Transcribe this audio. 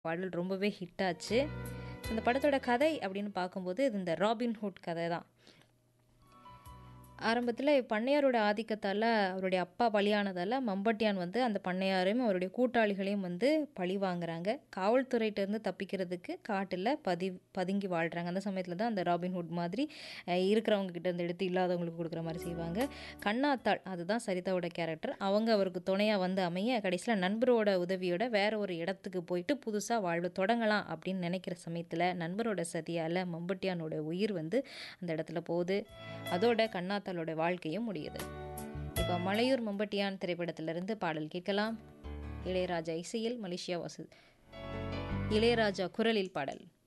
பாடல் ரொம்பவே ஹிட் ஆச்சு இந்த படத்தோட கதை அப்படின்னு பார்க்கும்போது இது இந்த ராபின்ஹுட் கதை தான் ஆரம்பத்தில் பண்ணையாரோட ஆதிக்கத்தால் அவருடைய அப்பா பலியானதால் மம்பட்டியான் வந்து அந்த பண்ணையாரையும் அவருடைய கூட்டாளிகளையும் வந்து பழி வாங்குறாங்க காவல்துறையிட்டேருந்து தப்பிக்கிறதுக்கு காட்டில் பதி பதுங்கி வாழ்கிறாங்க அந்த சமயத்தில் தான் அந்த ராபின்ஹுட் மாதிரி அஹ், இருக்கிறவங்க கிட்ட இருந்து எடுத்து இல்லாதவங்களுக்கு கொடுக்குற மாதிரி செய்வாங்க கண்ணாத்தாள் அதுதான் சரிதாவோட கேரக்டர் அவங்க அவருக்கு துணையாக வந்து அமைய கடைசியில் நண்பரோட உதவியோட வேற ஒரு இடத்துக்கு போயிட்டு புதுசாக வாழ்வு தொடங்கலாம் அப்படின்னு நினைக்கிற சமயத்தில் நண்பரோட சதியால் மம்பட்டியானோட உயிர் வந்து அந்த இடத்துல போகுது அதோட கண்ணாத்தாளோட வாழ்க்கையும் முடியுது இப்போ மலையூர் மம்பட்டியான் திரைப்படத்திலிருந்து பாடல் கேட்கலாம் இளையராஜா இசையில் மலேசியா வாசு இளையராஜா குரலில் பாடல்